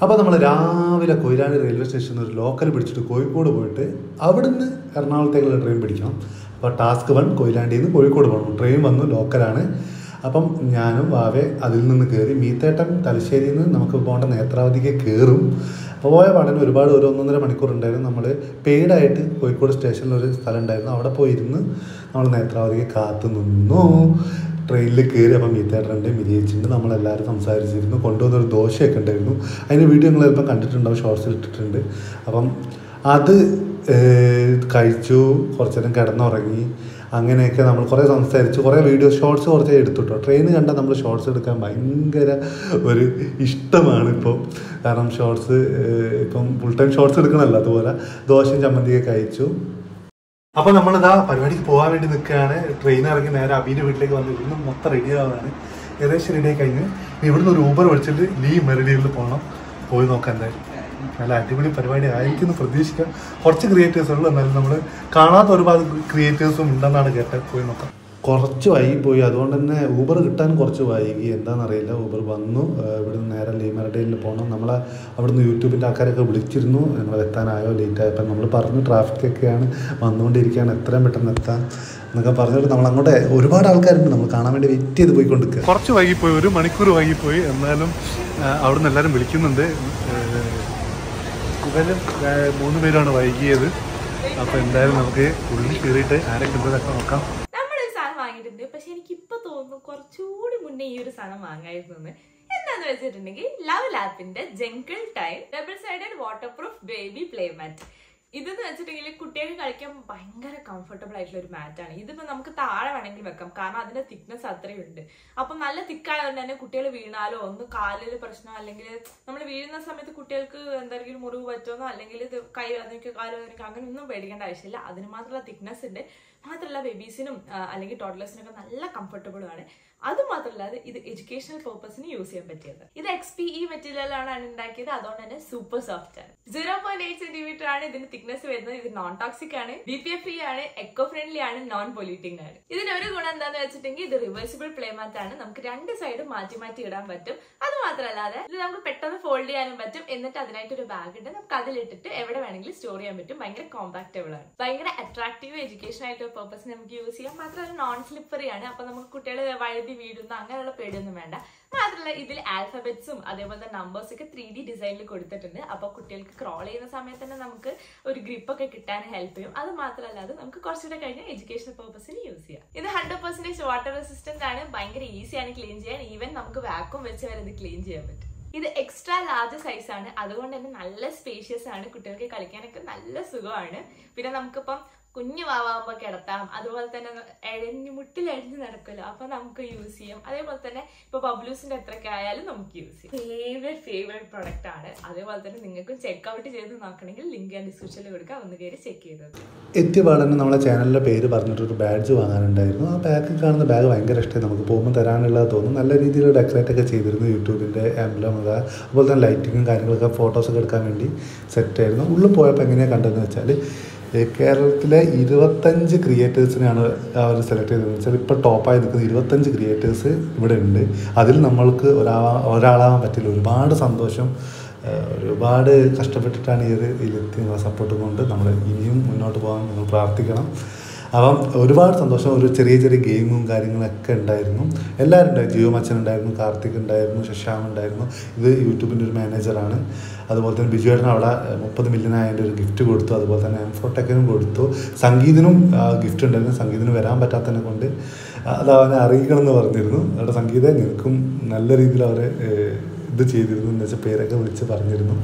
അപ്പോൾ നമ്മൾ രാവിലെ കൊയിലാണ്ടി റെയിൽവേ സ്റ്റേഷനിൽ ഒരു ലോക്കൽ പിടിച്ചിട്ട് കോഴിക്കോട് പോയിട്ട് അവിടുന്ന് എറണാകുളത്തേക്കുള്ള ട്രെയിൻ പിടിക്കണം അപ്പോൾ ടാസ്ക് വൺ കൊയിലാണ്ടിയിൽ നിന്ന് കോഴിക്കോട് പോകണം ട്രെയിൻ വന്നു ലോക്കലാണ് അപ്പം ഞാനും വാവെ അതിൽ നിന്ന് കയറി മീത്തേട്ടൻ തലശ്ശേരിയിൽ നിന്ന് നമുക്ക് പോകേണ്ട നേത്രാവതിക്ക് കയറും അപ്പോൾ പോയ പാടന് ഒരുപാട് ഒരു ഒന്നൊന്നര മണിക്കൂർ ഉണ്ടായിരുന്നു നമ്മൾ പെയ്ഡായിട്ട് കോഴിക്കോട് സ്റ്റേഷനിൽ ഒരു സ്ഥലം ഉണ്ടായിരുന്നു അവിടെ പോയി ഇരുന്ന് നമ്മൾ നേത്രാവതിക്ക് കാത്തു നിന്നു ട്രെയിനിൽ കയറി അപ്പം മീത്തേട്ടനുണ്ട് മിരിയിച്ചിട്ടുണ്ട് നമ്മളെല്ലാവരും സംസാരിച്ചിരുന്നു കൊണ്ടുവന്നൊരു ദോശയൊക്കെ ഉണ്ടായിരുന്നു അതിൻ്റെ വീഡിയോ നിങ്ങൾ ചിലപ്പം കണ്ടിട്ടുണ്ടാവും ഷോർട്സിൽ ഇട്ടിട്ടുണ്ട് അപ്പം അത് ഏഹ്, കഴിച്ചു കുറച്ച് നേരം കിടന്നുറങ്ങി അങ്ങനെയൊക്കെ നമ്മൾ കുറേ സംസാരിച്ചു കുറേ വീഡിയോ ഷോർട്സ് കുറച്ച് എടുത്തുട്ടോ ട്രെയിൻ കണ്ടാൽ നമ്മൾ ഷോർട്സ് എടുക്കാൻ ഭയങ്കര ഒരു ഇഷ്ടമാണ് ഇപ്പോൾ കാരണം ഷോർട്സ് ഇപ്പം ഫുൾ ടൈം ഷോർട്സ് എടുക്കണമല്ലോ അതുപോലെ ദോശയും ചമ്മന്തിയൊക്കെ കഴിച്ചു അപ്പൊ നമ്മളിതാ പരിപാടിക്ക് പോകാൻ വേണ്ടി നിൽക്കുകയാണ് ട്രെയിൻ ഇറങ്ങി നേരെ അബീന്റെ വീട്ടിലേക്ക് വന്ന് ഇവിടുന്ന് മൊത്തം റെഡി ആവാണ് ഏകദേശം റെഡി ആയി കഴിഞ്ഞ് ഇനി ഇവിടുന്ന് ഒരു ഊബർ വിളിച്ചിട്ട് ലീ മെറിഡിയിൽ പോകണം പോയി നോക്കാം എന്തായാലും നല്ല അടിപൊളി പരിപാടി ആയിരിക്കും പ്രതീക്ഷിക്കാം കുറച്ച് ക്രിയേറ്റേഴ്സ് ഉള്ളു എന്നാലും നമ്മൾ കാണാത്ത ഒരുപാട് ക്രിയേറ്റേഴ്സും ഉണ്ടെന്നാണ് കേട്ടത് പോയി നോക്കാം കുറച്ച് വൈകി പോയി അതുകൊണ്ട് തന്നെ ഊബർ കിട്ടാൻ കുറച്ച് വൈകി എന്താണെന്നറിയില്ല ഊബർ വന്നു ഏഹ് ഇവിടുന്ന് നേരെ ലീമറഡേയിൽ പോകണം നമ്മളെ അവിടുന്ന് യൂട്യൂബിൻ്റെ ആൾക്കാരൊക്കെ വിളിച്ചിരുന്നു ഞങ്ങൾ എത്താനായോ ലേറ്റ് ആയപ്പോൾ നമ്മൾ പറഞ്ഞു ട്രാഫിക്കൊക്കെയാണ് വന്നുകൊണ്ടിരിക്കുകയാണ് എത്രയും പെട്ടെന്ന് എത്താൻ എന്നൊക്കെ പറഞ്ഞിട്ട് നമ്മൾ അങ്ങോട്ട് ഒരുപാട് ആൾക്കാരുണ്ട് നമ്മൾ കാണാൻ വേണ്ടി വെയിറ്റ് ചെയ്ത് പോയിക്കൊണ്ടിരിക്കുക കുറച്ച് വൈകിപ്പോയി ഒരു മണിക്കൂർ വൈകിപ്പോയി എന്നാലും അവിടുന്ന് എല്ലാവരും വിളിക്കുന്നുണ്ട് ഇവരും മൂന്ന് പേരാണ് വൈകിയത് അപ്പോൾ എന്തായാലും നമുക്ക് ഉള്ളിൽ കയറിയിട്ട് ആരൊക്കെ ഉണ്ടെന്നൊക്കെ നോക്കാം നമ്മളൊരു സാധനം വാങ്ങിയിട്ടുണ്ട് പക്ഷെ എനിക്ക് ഇപ്പൊ തോന്നുന്നു കുറച്ചുകൂടി മുന്നേ ഈ ഒരു സാധനം വാങ്ങായിരുന്നു എന്ന്. എന്താന്ന് വെച്ചിട്ടുണ്ടെങ്കിൽ ലവ് ലാപ്പിന്റെ jungle time double sided waterproof baby play mat ഇതെന്ന് വെച്ചിട്ടുണ്ടെങ്കിൽ കുട്ടികൾക്ക് കളിക്കാൻ ഭയങ്കര കംഫർട്ടബിൾ ആയിട്ടുള്ള ഒരു മാറ്റാണ് ഇതിപ്പോ നമുക്ക് താഴെ വേണമെങ്കിൽ വെക്കാം കാരണം അതിന്റെ തിക്നെസ് അത്രയുണ്ട് അപ്പം നല്ല തിക്കായതുകൊണ്ട് തന്നെ കുട്ടികൾ വീണാലോ ഒന്ന് കാലിൽ പ്രശ്നം അല്ലെങ്കിൽ നമ്മൾ വീഴുന്ന സമയത്ത് കുട്ടികൾക്ക് എന്തെങ്കിലും മുറിവ് പറ്റുമെന്നോ അല്ലെങ്കിൽ ഇത് കൈ വേദനയ്ക്കോ കാല് വേദനയ്ക്കോ അങ്ങനെ ഒന്നും പേടിക്കേണ്ട ആവശ്യമില്ല അതിന് മാത്രമുള്ള തിക്നെസ് ഉണ്ട് മാത്രമല്ല ബേബീസിനും അല്ലെങ്കിൽ ടോഡ്ലേഴ്സിനൊക്കെ നല്ല കംഫർട്ടബിൾ ആണ് അത് മാത്രമല്ല അത് ഇത് എഡ്യൂക്കേഷണൽ പർപ്പസിന് യൂസ് ചെയ്യാൻ പറ്റിയത് ഇത് എക്സ് പി ഇ മെറ്റീരിയലാണ് ഉണ്ടാക്കിയത് അതുകൊണ്ട് തന്നെ സൂപ്പർ സോഫ്റ്റ് ആണ് സീറോ പോയിന്റ് എയ്റ്റ് സെന്റിമീറ്റർ ആണ് ഇതിന്റെ തിക്നെസ് വരുന്നത് ഇത് നോൺ ടോക്സിക് ആണ് ബി പി എഫ് ഫ്രീ ആണ് എക്കോ ഫ്രണ്ട്ലി ആണ് നോൺ പൊല്യൂട്ടിംഗ് ആണ് ഇതിന് ഒരു ഗുണം എന്താന്ന് വെച്ചിട്ടുണ്ടെങ്കിൽ ഇത് റിവേഴ്സിബിൾ പ്ലേ മാറ്റ് ആണ് നമുക്ക് രണ്ട് സൈഡും മാറ്റി മാറ്റി ഇടാൻ പറ്റും അത് മാത്രമല്ലാതെ ഇത് നമുക്ക് പെട്ടെന്ന് ഫോൾഡ് ചെയ്യാനും പറ്റും എന്നിട്ട് അതിനായിട്ട് ഒരു ബാഗ് ഉണ്ട് നമുക്ക് അതിലിട്ടിട്ട് എവിടെ വേണമെങ്കിലും സ്റ്റോർ ചെയ്യാൻ പറ്റും ഭയങ്കര കോമ്പാക്റ്റബിൾ ആണ് ഭയങ്കര അട്രാക്റ്റീവ് എഡ്യൂക്കേഷൻ ആയിട്ട് പർപ്പസ് നമുക്ക് യൂസ് ചെയ്യാം മാത്രമല്ല നോൺ സ്ലിപ്പറി ആണ് അപ്പൊ നമുക്ക് കുട്ടികൾ വഴുതി വീഴുന്ന അങ്ങനെയുള്ള പേടിയൊന്നും വേണ്ട മാത്രമല്ല ഇതിൽ ആൽഫബറ്റ്സും അതേപോലെ തന്നെ നമ്പേഴ്സ് ഒക്കെ ത്രീ ഡി ഡിസൈനിൽ കൊടുത്തിട്ടുണ്ട് അപ്പൊ കുട്ടികൾക്ക് ക്രോൾ ചെയ്യുന്ന സമയത്ത് തന്നെ നമുക്ക് ഒരു ഗ്രിപ്പ് ഒക്കെ കിട്ടാൻ ഹെൽപ്പ് ചെയ്യും അത് മാത്രമല്ല അത് നമുക്ക് കുറച്ചുകൂടെ കഴിഞ്ഞ് എഡ്യൂക്കേഷൻ പർപ്പസിന് യൂസ് ചെയ്യാം ഇത് ഹൺഡ്രഡ് പെർസെന്റേജ് വാട്ടർ റെസിസ്റ്റന്റ് ആണ് ഭയങ്കര ഈസിയാണ് ക്ലീൻ ചെയ്യാൻ ഈവൻ നമുക്ക് വാക്വം വെച്ച് വരെ ഇത് ക്ലീൻ ചെയ്യാൻ പറ്റും ഇത് എക്സ്ട്രാ ലാർജ് സൈസ് ആണ് അതുകൊണ്ട് തന്നെ നല്ല സ്പേഷ്യസ് ആണ് കുട്ടികൾക്ക് കളിക്കാനൊക്കെ നല്ല സുഖമാണ് പിന്നെ നമുക്കിപ്പം കുഞ്ഞു വാവാകുമ്പോൾ കിടത്താം അതുപോലെ തന്നെ എഴഞ്ഞു മുട്ടിലഴിഞ്ഞ് നടക്കുമല്ലോ അപ്പൊ നമുക്ക് യൂസ് ചെയ്യാം അതേപോലെ തന്നെ ഇപ്പൊ ബബ്ലൂസിന്റെ എത്രയൊക്കെ ആയാലും നമുക്ക് യൂസ് ചെയ്യാം ഫേവറേറ്റ് ഫേവറേറ്റ് പ്രൊഡക്റ്റ് ആണ് അതേപോലെ തന്നെ നിങ്ങൾക്കും ചെക്ക് ചെയ്ത് നോക്കണമെങ്കിൽ ലിങ്ക് ഞാൻ ഡിസ്ക്രിപ്ഷനിൽ കൊടുക്കാം ഒന്ന് കയറി ചെക്ക് ചെയ്തത് എത്തിയ പാടന്നെ നമ്മളെ ചാനലിൻ്റെ പേര് പറഞ്ഞിട്ടൊരു ബാഡ്ജ് വാങ്ങാനുണ്ടായിരുന്നു ആ ബാഗ് കാണുന്ന ബാഗ് ഭയങ്കര ഇഷ്ടമായി നമുക്ക് പോകുമ്പോൾ തരാനുള്ളത് തോന്നും നല്ല രീതിയിൽ ഡെക്കറേറ്റ് ഒക്കെ ചെയ്തിരുന്നു യൂട്യൂബിൻ്റെ എംബ്ലം അത് അതുപോലെ തന്നെ ലൈറ്റിങ്ങും കാര്യങ്ങളൊക്കെ ഫോട്ടോസൊക്കെ എടുക്കാൻ വേണ്ടി സെറ്റായിരുന്നു ഉള്ളിൽ പോയപ്പോൾ എങ്ങനെയാണ് കണ്ടതെന്ന് വെച്ചാൽ ഏഹ് കേരളത്തിലെ ഇരുപത്തഞ്ച് ക്രിയേറ്റേഴ്സിനെയാണ് അവർ സെലക്ട് ചെയ്തത് വെച്ചാൽ ഇപ്പോൾ ടോപ്പായി നിൽക്കുന്ന ഇരുപത്തഞ്ച് ക്രിയേറ്റേഴ്സ് ഇവിടെ ഉണ്ട് അതിൽ നമ്മൾക്ക് ഒരാ ഒരാളാവാൻ പറ്റില്ല ഒരുപാട് സന്തോഷം ഏഹ് ഒരുപാട് കഷ്ടപ്പെട്ടിട്ടാണ് ഈ ഒരു ഇതിലെത്തി നിങ്ങളെ സപ്പോർട്ട് കൊണ്ട് നമ്മൾ ഇനിയും മുന്നോട്ട് പോകാൻ നിങ്ങൾ പ്രാർത്ഥിക്കണം അപ്പം ഒരുപാട് സന്തോഷം ഒരു ചെറിയ ചെറിയ ഗെയിമും കാര്യങ്ങളൊക്കെ ഉണ്ടായിരുന്നു എല്ലാവരും ഉണ്ടായിരുന്നു ജിയോ മച്ചൻ ഉണ്ടായിരുന്നു കാർത്തിക് ഉണ്ടായിരുന്നു ശശാം ഉണ്ടായിരുന്നു ഇത് യൂട്യൂബിൻ്റെ ഒരു മാനേജറാണ് അതുപോലെ തന്നെ ബിജുവേട്ടൻ അവിടെ മുപ്പത് മില്യൺ ആയതിൻ്റെ ഒരു ഗിഫ്റ്റ് കൊടുത്തു അതുപോലെ തന്നെ എംഫോടെക്കിനും കൊടുത്തു സംഗീതിനും ഗിഫ്റ്റ് ഉണ്ടായിരുന്നു സംഗീതിന് വരാൻ പറ്റാത്തതിനെ കൊണ്ട് അത് അവനെ അറിയിക്കണം എന്ന് പറഞ്ഞിരുന്നു അവിടെ സംഗീത നിനക്കും നല്ല രീതിയിൽ അവരെ ഏഹ്, ഇത് ചെയ്തിരുന്നു എന്ന് വെച്ചാൽ പേരൊക്കെ വിളിച്ച് പറഞ്ഞിരുന്നു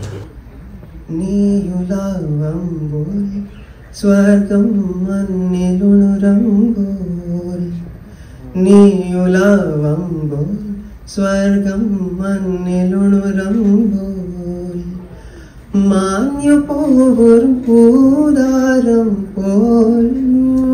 നീയുലാവുമ്പോൾ സ്വർഗം മണ്ണിലുണരുമ്പോൾ നീയുലാവുമ്പോൾ സ്വർഗം മണ്ണിലുണരുമ്പോൾ മാഞ്ഞു പോവും പൂതാരം പോലും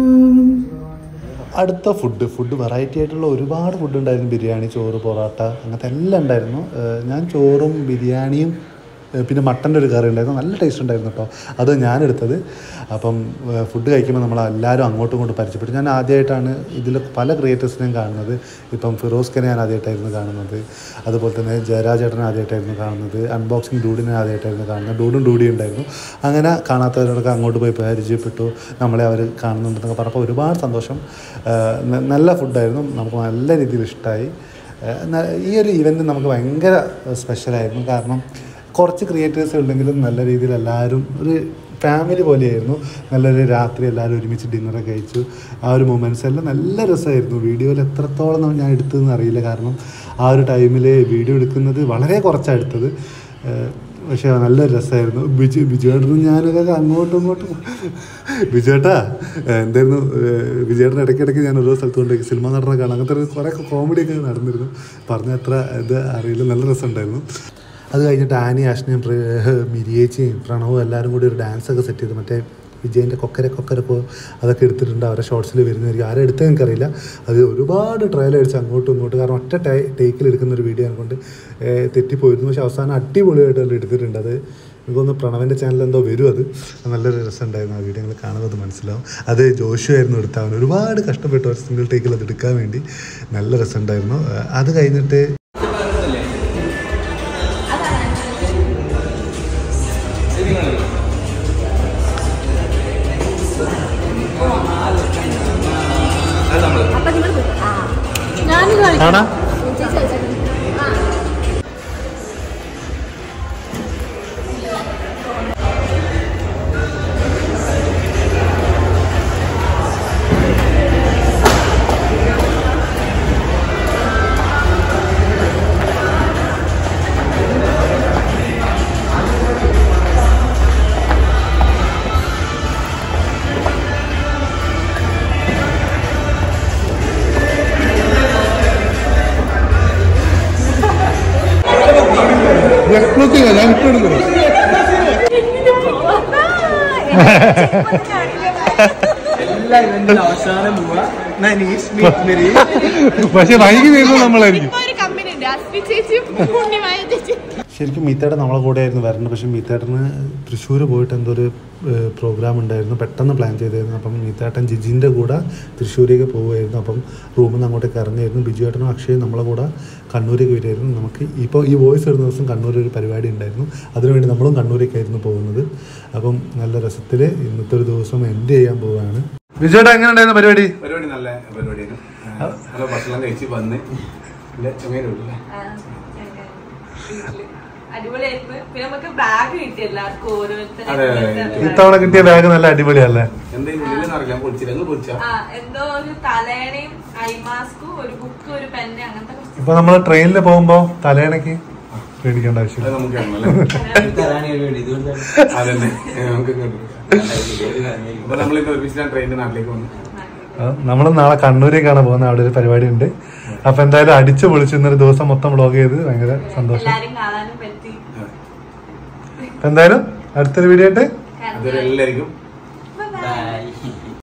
അടുത്ത ഫുഡ് ഫുഡ് വെറൈറ്റി ആയിട്ടുള്ള ഒരുപാട് ഫുഡ് ഉണ്ടായിരുന്നു ബിരിയാണി ചോറ് പൊറോട്ട അങ്ങനത്തെ എല്ലാം ഉണ്ടായിരുന്നു ഏഹ് ഞാൻ ചോറും ബിരിയാണിയും ഏഹ് പിന്നെ മട്ടൻ്റെ ഒരു കറി ഉണ്ടായിരുന്നു നല്ല ടേസ്റ്റ് ഉണ്ടായിരുന്നു കേട്ടോ അത് ഞാൻ എടുത്തത് അപ്പം ഫുഡ് കഴിക്കുമ്പോൾ നമ്മൾ എല്ലാവരും അങ്ങോട്ടും ഇങ്ങോട്ടും പരിചയപ്പെട്ടു ഞാൻ ആദ്യമായിട്ടാണ് ഇതിൽ പല ക്രിയേറ്റേഴ്സിനെയും കാണുന്നത് ഇപ്പം ഫിറോസ് ഖനെ ഞാൻ ആദ്യമായിട്ടായിരുന്നു കാണുന്നത് അതുപോലെ തന്നെ ജയരാജ് ചേട്ടനെ ആദ്യമായിട്ടായിരുന്നു കാണുന്നത് അൺബോക്സിങ് ഡൂഡിനെ ആദ്യമായിട്ടായിരുന്നു കാണുന്നത് ഡൂഡും ഡൂഡി ഉണ്ടായിരുന്നു അങ്ങനെ കാണാത്തവരോടൊക്കെ അങ്ങോട്ട് പോയി പരിചയപ്പെട്ടു നമ്മളെ അവർ കാണുന്നുണ്ടെന്നൊക്കെ പറഞ്ഞപ്പോൾ ഒരുപാട് സന്തോഷം ഏഹ് ന- നല്ല ഫുഡായിരുന്നു നമുക്ക് നല്ല രീതിയിൽ ഇഷ്ടമായി ഏഹ് ന- ഈ ഒരു ഇവൻറ്റ് നമുക്ക് ഭയങ്കര സ്പെഷ്യലായിരുന്നു കാരണം കുറച്ച് ക്രിയേറ്റേഴ്സ് ഉണ്ടെങ്കിലും നല്ല രീതിയിൽ എല്ലാവരും ഒരു ഫാമിലി പോലെയായിരുന്നു നല്ലൊരു രാത്രി എല്ലാവരും ഒരുമിച്ച് ഡിന്നറൊക്കെ കഴിച്ചു ആ ഒരു മൊമെൻറ്റ്സ് എല്ലാം നല്ല രസമായിരുന്നു വീഡിയോയിൽ എത്രത്തോളം നമ്മൾ ഞാൻ എടുത്തതെന്ന് അറിയില്ല കാരണം ആ ഒരു ടൈമിൽ വീഡിയോ എടുക്കുന്നത് വളരെ കുറച്ചാണ് എടുത്തത് ഏഹ് പക്ഷേ നല്ല രസമായിരുന്നു ബിജു ബിജുവേട്ടനും ഞാനൊക്കെ അങ്ങോട്ടും ഇങ്ങോട്ടും ബിജുവേട്ടാ ഏഹ് എന്തായിരുന്നു ഏഹ് ബിജുവേട്ടൻ ഇടയ്ക്കിടയ്ക്ക് ഞാൻ ഓരോ സ്ഥലത്ത് കൊണ്ടുപോയി സിനിമ നടനെ കാണാം അങ്ങനത്തെ ഒരു കുറേ കോമഡിയൊക്കെ നടന്നിരുന്നു പറഞ്ഞ അത്ര ഇത് അറിയില്ല നല്ല രസമുണ്ടായിരുന്നു അത് കഴിഞ്ഞിട്ട് ആനി ആഷ്നയും മിരിയേച്ചിയും പ്രണവും എല്ലാവരും കൂടി ഒരു ഡാൻസ് ഒക്കെ സെറ്റ് ചെയ്ത് മറ്റേ വിജയൻ്റെ കൊക്കര കൊക്കരക്കോ അതൊക്കെ എടുത്തിട്ടുണ്ട് അവരുടെ ഷോർട്സിൽ വരുന്നതായിരിക്കും ആരും എടുത്തത് എനിക്കറിയില്ല അത് ഒരുപാട് ട്രയൽ അടിച്ച് അങ്ങോട്ടും ഇങ്ങോട്ടും കാരണം ഒറ്റ ടൈ ടേക്കിൽ എടുക്കുന്ന ഒരു വീഡിയോ കൊണ്ട് തെറ്റിപ്പോയിരുന്നു പക്ഷെ അവസാനം അടിപൊളിയായിട്ട് അതിൽ എടുത്തിട്ടുണ്ട് അത് എനിക്കൊന്ന് പ്രണവൻ്റെ ചാനൽ എന്തോ വരും അത് നല്ലൊരു രസമുണ്ടായിരുന്നു ആ വീഡിയോ നിങ്ങൾ കാണുമ്പോൾ അത് മനസ്സിലാവും അത് ജോഷു ആയിരുന്നു എടുത്ത അവൻ ഒരുപാട് കഷ്ടപ്പെട്ടു ഒരു സിംഗിൾ ടേക്കിൽ അത് എടുക്കാൻ വേണ്ടി നല്ല രസമുണ്ടായിരുന്നു അത് കഴിഞ്ഞിട്ട് കാണാം എക്സ്ക്ലൂസീവ് ഞാൻ ഇപ്പോൾ എടുക്കുന്നു എല്ലാ ഇവന്റിലും അവസാനം പോവാ നനീഷ് മീറ്റ് പക്ഷെ വൈകി വരുന്നത് നമ്മളായിരിക്കും ഇപ്പൊ ഒരു കമ്പനി ഉണ്ട് അസ്മി ചേച്ചിയും ഉണ്ണിമായ ചേച്ചിയും ശരിക്കും മീത്തേട്ടൻ നമ്മളെ കൂടെ ആയിരുന്നു വരേണ്ടത് പക്ഷേ മീത്തേട്ടന് തൃശ്ശൂർ പോയിട്ട് എന്തോ ഒരു പ്രോഗ്രാം ഉണ്ടായിരുന്നു പെട്ടെന്ന് പ്ലാൻ ചെയ്തായിരുന്നു അപ്പം മീത്തേട്ടൻ ജിജിൻ്റെ കൂടെ തൃശ്ശൂരേക്ക് പോവുമായിരുന്നു അപ്പം റൂമിൽ നിന്ന് അങ്ങോട്ടേക്ക് ഇറങ്ങിയായിരുന്നു ബിജുവേട്ടനും അക്ഷയും നമ്മളെ കൂടെ കണ്ണൂരേക്ക് വരുമായിരുന്നു നമുക്ക് ഇപ്പോൾ ഈ വോയിസ് ഇടുന്ന ദിവസം കണ്ണൂർ ഒരു പരിപാടി ഉണ്ടായിരുന്നു അതിനുവേണ്ടി നമ്മളും കണ്ണൂരേക്കായിരുന്നു പോകുന്നത് അപ്പം നല്ല രസത്തിൽ ഇന്നത്തെ ഒരു ദിവസം എൻഡ് ചെയ്യാൻ പോവുകയാണ് ബിജുവേട്ടൻ എങ്ങനെ ഉണ്ടായിരുന്നു പരിപാടി പരിപാടി നല്ല പരിപാടിയാണ് നല്ല ഭക്ഷണം കഴിച്ച് വന്ന് ഇല്ല ചുമയിലില്ല അടിപൊളിയായിരുന്നു പിന്നെ നമുക്ക് ബാഗ് കിട്ടി എല്ലാവർക്കും ഓരോരുത്തരും അതെ, അതെ, അതെ. ഓരോരുത്തരും ഇത്തവണ കിട്ടിയ ബാഗ് നല്ല അടിപൊളിയല്ലേ എന്തെങ്കിലും ഉള്ളിലെന്ന് അറിയില്ല പൊളിച്ചില്ല നിങ്ങൾ പൊളിച്ചാ ആ എന്തോ ഒരു തലേണയും ഐ മാസ്കും ഒരു ബുക്ക് ഒരു പെന്ന് അങ്ങനത്തെ കുറച്ച് ഇപ്പൊ നമ്മൾ ട്രെയിനിൽ പോകുമ്പോ തലേണയ്ക്ക് പേടിക്കേണ്ട അത് ആവശ്യമില്ല നമുക്ക് കാണണല്ലേ അതന്നെ നമുക്ക് ഇങ്ങോട്ട് അപ്പൊ നമ്മളിന്ന് ഒരുമിച്ച് ട്രെയിനിന്റെ നാട്ടിലേക്ക് വന്നു നമ്മൾ നാളെ കണ്ണൂരേക്കാണ് പോകുന്നത് അവിടെ ഒരു പരിപാടി ഉണ്ട് അപ്പൊ എന്തായാലും അടിച്ചു പൊളിച്ചു ഇന്നൊരു ദിവസം മൊത്തം വ്ളോഗ് ചെയ്ത് ഭയങ്കര സന്തോഷം എല്ലാരും കാണാനും പറ്റി അപ്പൊ എന്തായാലും അടുത്തൊരു വീഡിയോ ആയിട്ട് അതുവരെ എല്ലാവർക്കും